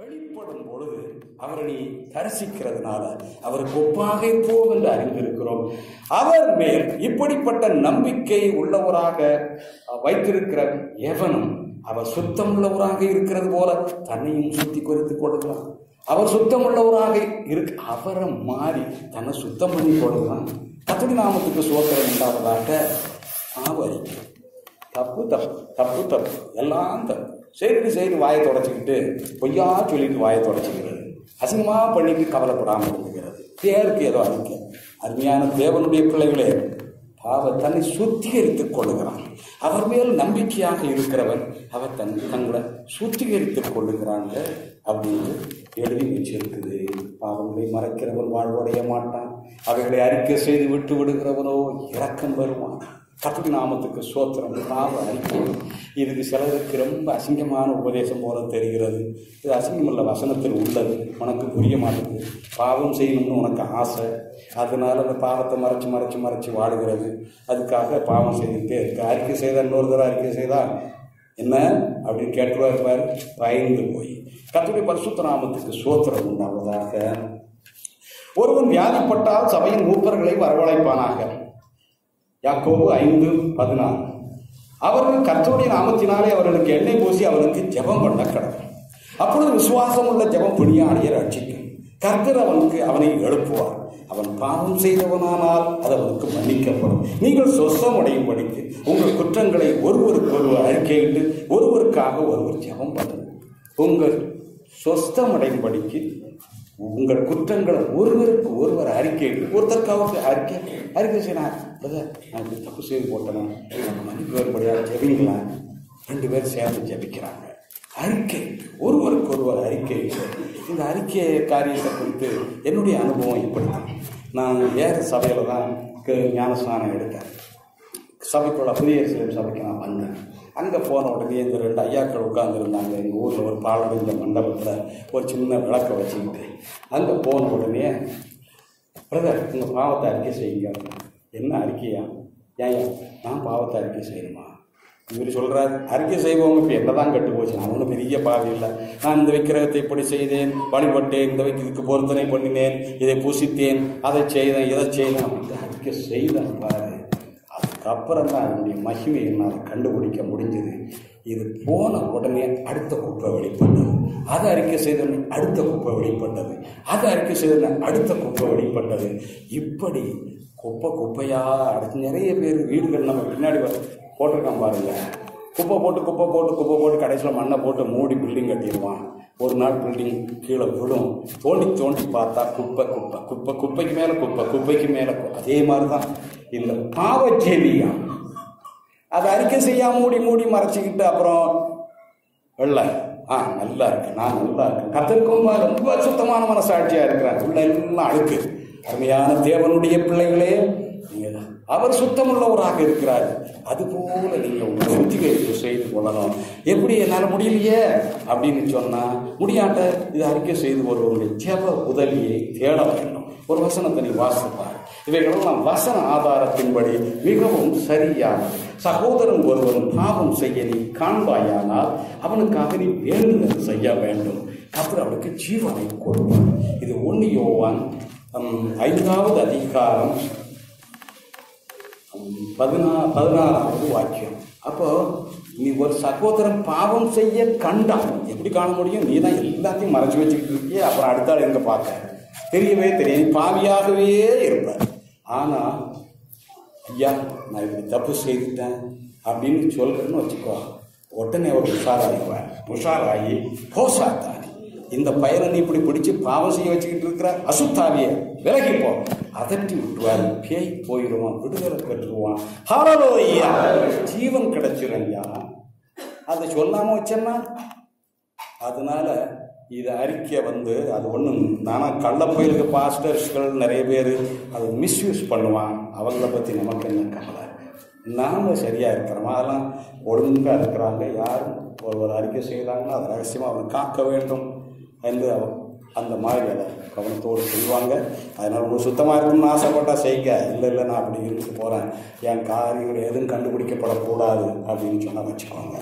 வெளிப்படும் பொழுது அவரை நீ தரிசிக்கிறதுனால அவருக்கு ஒப்பாக இருப்போம் என்று அறிந்திருக்கிறோம் அவர் மேல் இப்படிப்பட்ட நம்பிக்கை உள்ளவராக வைத்திருக்கிற எவனும் அவர் சுத்தம் உள்ளவராக இருக்கிறது போல தன்னையும் சுத்தி குறித்துக் கொள்ளலாம் அவர் சுத்தம் உள்ளவராக இருக்கு அவரை மாறி தன்னை சுத்தம் பண்ணி கொள்ளலாம் கத்தடி நாமத்துக்கு சோத்திரம் உண்டாவதாக ஆவரிக்கை தப்பு தப்பு தப்பு தப்பு எல்லாம் தப்பு சரிட்டு செய்து வாயை தொடச்சிக்கிட்டு பொய்யா சொல்லிட்டு வாயை தொடச்சிக்கிறது அசிங்கமாக பண்ணிட்டு கவலைப்படாமல் இருந்துகிறது பேருக்கு ஏதோ அறிக்கை அருமையான தேவனுடைய பிள்ளைகளே பாவ தன்னை சுத்திகரித்துக் கொள்ளுகிறான் அவர் மேல் நம்பிக்கையாக இருக்கிறவன் அவர் தன் தங்களை சுத்திகரித்துக் கொள்ளுகிறாங்க அப்படின்னு எழுதி வச்சிருக்குது பாவங்களை மறைக்கிறவன் வாழ்வடைய மாட்டான் அவைகளை அறிக்கை செய்து விட்டு விடுகிறவனோ இரக்கம் வருவான் கத்துக்கு நாமத்துக்கு சோத்திரம் பாவ அறிக்கை இதுக்கு சிலருக்கு ரொம்ப அசிங்கமான உபதேசம் போல தெரிகிறது இது அசிங்கமுள்ள வசனத்தில் உள்ளது உனக்கு புரிய மாட்டேங்குது பாவம் செய்யணும்னு உனக்கு ஆசை அதனால அந்த பாவத்தை மறைச்சு மறைச்சு மறைச்சு வாடுகிறது அதுக்காக பாவம் செய்துட்டே இருக்கு அறிக்கை செய்த இன்னொரு தடவை அறிக்கை செய்தா என்ன அப்படின்னு கேட்டுருவார் பாரு பயந்து போய் கத்துடைய பரிசுத்த நாமத்துக்கு சோத்திரம் உண்டாவதாக ஒருவன் வியாதிப்பட்டால் சபையின் மூப்பர்களை வரவழைப்பானாக யாக்கோபு ஐந்து பதினாறு அவர்கள் கர்த்தருடைய நாமத்தினாலே அவர்களுக்கு எண்ணெய் பூசி அவனுக்கு ஜெபம் பண்ண கடவுள் அப்பொழுது விசுவாசம் உள்ள ஜெபம் பிணியாடியை ரட்சிக்கும் கர்த்தர் அவனுக்கு அவனை எழுப்புவார் அவன் பாவம் செய்தவனானால் அது அவனுக்கு மன்னிக்கப்படும் நீங்கள் சொஸ்தம் அடையும்படிக்கு உங்கள் குற்றங்களை ஒருவருக்கு ஒருவர் அறிக்கையிட்டு ஒருவருக்காக ஒருவர் ஜெபம் பண்ணுங்கள் உங்கள் சொஸ்தம் அடையும்படிக்கு உங்கள் குற்றங்களை ஒருவருக்கு ஒருவர் அறிக்கை ஒருத்தருக்காவது அறிக்கை அறிக்கை செய்யலாம் பிரதர் நான் இப்படி தப்பு செய்து போட்டேனா எனக்கு மன்னிப்பு வரும்படியாக ஜெபிங்களா ரெண்டு பேரும் சேர்ந்து ஜெபிக்கிறாங்க அறிக்கை ஒருவருக்கு ஒருவர் அறிக்கை இந்த அறிக்கை காரியத்தை குறித்து என்னுடைய அனுபவம் இப்படித்தான் நான் வேறு சபையில் தான் க- ஞானஸ்நானம் எடுத்தேன் சபைக்குள்ள புதிய எருசலேம் சபைக்கு நான் வந்தேன் அங்கே போன உடனே இந்த ரெண்டு ஐயாக்கள் உட்காந்துருந்தாங்க எங்கள் ஊரில் ஒரு பாலடைஞ்ச மண்டபத்தில் ஒரு சின்ன விளக்கை வச்சுக்கிட்டு அங்கே போன உடனே பிரதர் உங்கள் பாவத்தை அறிக்கை செய்யுங்க என்ன அறிக்கையா ஏன் நான் பாவத்தை அறிக்கை செய்யணுமா இவர் சொல்கிறார் அறிக்கை செய்வோங்க இப்போ என்ன தான் கெட்டு போச்சு நான் ஒன்றும் பெரிய பாவி இல்லை நான் இந்த விக்கிரகத்தை இப்படி செய்தேன் வழிபட்டேன் இந்த இதுக்கு பொருத்தனை பண்ணினேன் இதை பூசித்தேன் அதை செய்தேன் இதை செய்தேன் அப்படின்னு அறிக்கை செய்தேன் பாரு அதுக்கப்புறம் தான் அதனுடைய மகிமையை என்னால் கண்டுபிடிக்க முடிஞ்சது இது போன உடனே அடுத்த குப்பை வெளிப்பட்டது அதை அறிக்கை செய்த உடனே அடுத்த குப்பை வெளிப்பட்டது அதை அறிக்கை செய்த உடனே அடுத்த குப்பை வெளிப்பட்டது இப்படி குப்பை குப்பையா அடுத்து நிறைய பேர் வீடுகள் நம்ம பின்னாடி வ- போட்டிருக்கான் பாருங்க குப்பை போட்டு குப்பை போட்டு குப்பை போட்டு கடைசியில் மண்ணை போட்டு மூடி பில்டிங் கட்டிடுவான் ஒரு நாள் பில்டிங் கீழே விழும் தோண்டி தோண்டி பார்த்தா குப்பை குப்பை குப்பை குப்பைக்கு மேலே குப்பை குப்பைக்கு மேலே அதே மாதிரி தான் இந்த பாவச்செவியா அதை அறிக்கை செய்யாம மூடி மூடி மறைச்சிக்கிட்டு அப்புறம் வெள்ள ஆ நல்லா இருக்கு நான் நல்லா இருக்கேன் கத்திருக்கும் ரொம்ப சுத்தமான மனசாட்சியா இருக்கிறேன் உள்ள எல்லாம் அழுக்கு அருமையான தேவனுடைய பிள்ளைகளே நீங்க அவர் சுத்தமுள்ளவராக இருக்கிறார் அதுபோல நீங்க உங்களை சுத்திகரிப்பு செய்து கொள்ளணும் எப்படி என்னால் முடியலையே அப்படின்னு சொன்னா முடியாட்ட இது அறிக்கை செய்து வருவங்களுடைய ஜெப உதவியை தேட வேண்டும் ஒரு வசனத்தை நீ வாசிப்பார் இவைகளெல்லாம் வசன ஆதாரத்தின்படி மிகவும் சரியானது சகோதரன் ஒருவன் பாவம் செய்ய நீ காண்பாயானால் அவனுக்காக நீ வேண்டுதல் செய்ய வேண்டும் கர்த்தர் அவனுக்கு ஜீவனை கொடுப்பார் இது ஒன்று யோவான் ஹம், ஐந்தாவது அதிகாரம் ஹம், பதினா பதினாறாவது வாக்கியம் அப்போ நீ ஒரு சகோதரன் பாவம் செய்ய கண்டான் எப்படி காண முடியும் நீ தான் எல்லாத்தையும் மறைச்சு வச்சுக்கிட்டு இருக்கியே அப்புறம் அடுத்த ஆள் எங்க பார்க்க தெரியவே தெரியும் நீ பாவியாகவே இருப்ப ஆனா ஐயா நான் இப்படி தப்பு செய்துட்டேன் அப்படின்னு சொல்றேன்னு வச்சுக்கோ உடனே ஒரு உஷாராயிடுவேன் உஷாராகி போசாத்தானி இந்த பையனை நீ இப்படி பிடிச்சு பாவம் செய்ய வச்சுக்கிட்டு இருக்கிற அசுத்தாவிய விலகி போ அதட்டி விட்டுவார் பேய் போயிடுவான் விடுதலை பெற்றுருவான் ஹalleluya ஜீவன் கிடைச்சிரும் ஐயா அதை சொல்லாம வச்சேன்னா அதனால இது அறிக்கை வந்து அது ஒன்றும் நானும் கள்ளப்பயிலுக்கு பாஸ்டர்ஸ்கள் நிறைய பேர் அதை மிஸ்யூஸ் பண்ணுவான் அவங்கள பற்றி நமக்கு என்ன கவலை நாம சரியாக இருக்கிறோமா அதெல்லாம் ஒழுங்காக இருக்கிறாங்க யாரும் ஒருவர் அறிக்கை செய்கிறாங்கன்னா அதை ரகசியமாக அவனை காக்க வேண்டும் என்று அவ- அந்த மாதிரி அதை கவனத்தோடு செய்வாங்க அதனால் உங்களுக்கு சுத்தமாக இருக்கணும்னு ஆசைப்பட்டா செய்யுங்க இல்லை இல்லை நான் அப்படி இருந்து போகிறேன் என் காரியங்கள் எதுவும் கண்டுபிடிக்கப்படக்கூடாது அப்படின்னு சொன்னால் வச்சுக்கோங்க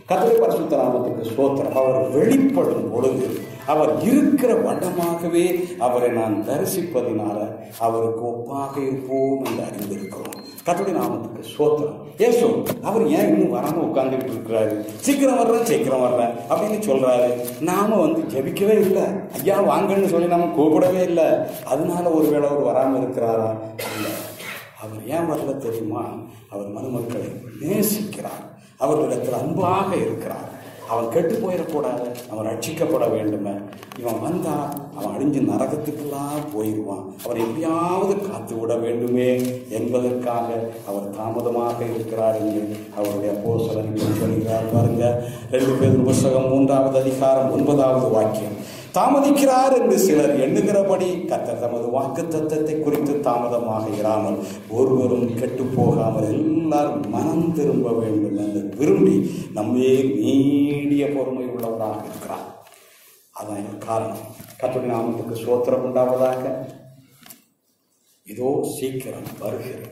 கத்திரை பரிசுத்த நாமத்துக்கு சோத்திரம் அவர் வெளிப்படும் பொழுது அவர் இருக்கிற வண்ணமாகவே அவரை நான் தரிசிப்பதினால அவருக்கு ஒப்பாக இருப்போம் என்று அறிந்திருக்கிறோம் கத்துடைய நாமத்துக்கு சோத்திரம் ஏசோ அவர் ஏன் இன்னும் வராம உட்கார்ந்துட்டு இருக்கிறாரு சீக்கிரம் வர்றேன் சீக்கிரம் வர்றேன் அப்படின்னு சொல்றாரு நாம வந்து ஜெபிக்கவே இல்லை ஐயா வாங்கன்னு சொல்லி நாம கூப்பிடவே இல்லை அதனால ஒருவேளை அவர் வராம இருக்கிறாரா இல்லை அவர் ஏன் வரல தெரியுமா அவர் மருமக்களை நேசிக்கிறார் அவர்களிடத்தில் அன்பாக இருக்கிறார் அவன் கெட்டு போயிடக்கூடாது அவன் ரட்சிக்கப்பட வேண்டுமே இவன் வந்தா அவன் அழிஞ்சு நரகத்துக்கெல்லாம் போயிடுவான் அவன் எப்படியாவது காத்து விட வேண்டுமே என்பதற்காக அவர் தாமதமாக இருக்கிறார் என்று அவருடைய போசலர்கள் சொல்கிறார் பாருங்க ரெண்டு பேர் புஸ்தகம் மூன்றாவது அதிகாரம் ஒன்பதாவது வாக்கியம் தாமதிக்கிறார் என்று சிலர் எண்ணுகிறபடி கர்த்தர் தமது வாக்கு தத்தத்தை குறித்து தாமதமாக இராமல் ஒருவரும் கெட்டு போகாமல் எல்லாரும் மனம் திரும்ப வேண்டும் என்று விரும்பி நம்மே நீடிய பொறுமை உள்ளவராக இருக்கிறார் அதான் எனக்கு காரணம் கர்த்தருடைய நாமத்துக்கு சோத்திரம் உண்டாவதாக இதோ சீக்கிரம் வருகிறேன்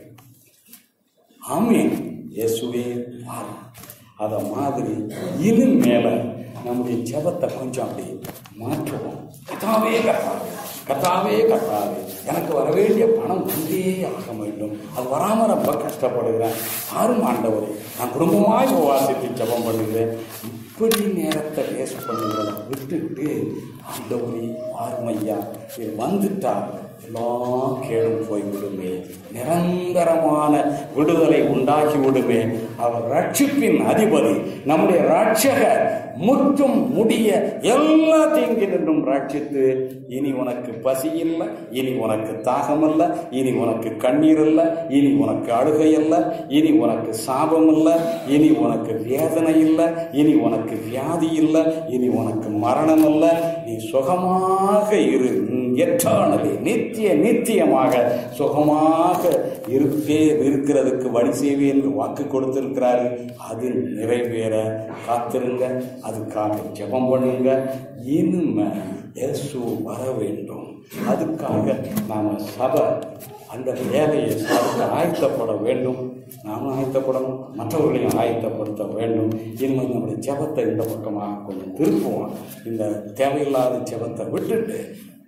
ஆமீன் இயேசுவே வாரும் அத மாதிரி இனிமேல மேல நம்முடைய ஜெபத்தை கொஞ்சம் அப்படி மாற்றுவோம் கத்தாவே கத்தாவே கத்தாவே கத்தாவே எனக்கு வர வேண்டிய பணம் வந்தே ஆக வேண்டும் அது வராமல் ரொம்ப கஷ்டப்படுகிறேன் ஆறும் ஆண்டவரே நான் குடும்பமாய் உபவாசித்து ஜெபம் பண்ணுகிறேன் இப்படி நேரத்தை வேஸ்ட் பண்ணுகிறத விட்டுட்டு ஆண்டவரே ஆறுமையா இது வந்துட்டா எல்லாம் கேடும் போய்விடுமே நிரந்தரமான விடுதலை உண்டாகி விடுமே அவர் ரட்சிப்பின் அதிபதி நம்முடைய ரட்சகர் முற்றும் முடிய எல்லா தீங்கினின்றும் ரட்சித்து இனி உனக்கு பசி இல்லை இனி உனக்கு தாகம் இல்லை இனி உனக்கு கண்ணீர் இல்லை இனி உனக்கு அழுகை இல்லை இனி உனக்கு சாபம் இல்லை இனி உனக்கு வேதனை இல்லை இனி உனக்கு வியாதி இல்லை இனி உனக்கு மரணம் இல்லை நீ சுகமாக இரு எட்டானது நித்திய நித்தியமாக சுகமாக இருப்பே இருக்கிறதுக்கு வழி செய்வே என்று வாக்கு கொடுத்திருக்கிறாரு அது நிறைவேற காத்திருங்க அதுக்காக ஜெபம் பண்ணுங்க இனிமே இயேசு வர வேண்டும் அதுக்காக நாம சபை அந்த வேலையை அதுக்கு ஆயத்தப்பட வேண்டும் நாமும் ஆயத்தப்படணும் மற்றவர்களையும் ஆயத்தப்படுத்த வேண்டும் இனிமேல் நம்முடைய ஜெபத்தை இந்த பக்கமாக கொஞ்சம் திருப்புவோம் இந்த தேவையில்லாத ஜெபத்தை விட்டுட்டு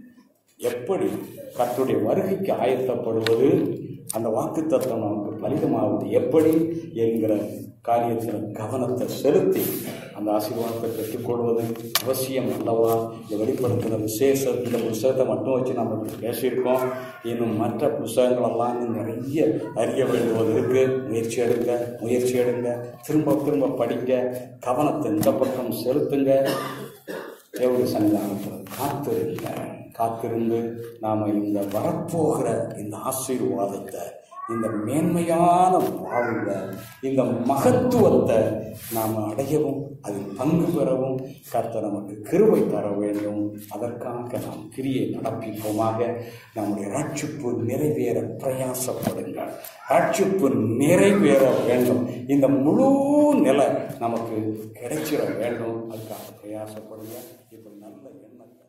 எப்படி கர்த்தருடைய வருகைக்கு ஆயத்தப்படுவது அந்த வாக்கு தத்துவம் நமக்கு பலிதமாவது எப்படி என்கிற காரியத்தில் கவனத்தை செலுத்தி அந்த ஆசீர்வாதத்தை பெற்றுக்கொள்வது அவசியம் அல்லவா இந்த வெளிப்படுத்தின விசேஷம் இந்த புஸ்தகத்தை மட்டும் வச்சு நம்ம இப்படி பேசியிருக்கோம் இன்னும் மற்ற புஸ்தகங்களெல்லாம் இன்னும் நிறைய அறிய வேண்டுவது இருக்கு முயற்சி எடுங்க முயற்சி எடுங்க திரும்ப திரும்ப படிங்க கவனத்தை இந்த பக்கம் செலுத்துங்க தேவடைய சன்னிதானத்தில் காத்திருங்க காத்திருந்து நாம் இந்த வரப்போகிற இந்த ஆசீர்வாதத்தை இந்த மேன்மையான வாழ்வை இந்த மகத்துவத்தை நாம் அடையவும் அதில் பங்கு பெறவும் கர்த்தர் நமக்கு கிருபை தர வேண்டும் அதற்காக நாம் கிரியை நடப்பிப்போமாக நம்முடைய ரட்சிப்பு நிறைவேற பிரயாசப்படுங்கள் ரட்சிப்பு நிறைவேற வேண்டும் இந்த முழு நிலை நமக்கு கிடைச்சிட வேண்டும் அதுக்காக பிரயாசப்படுங்க இப்படி நல்ல எண்ணத்தை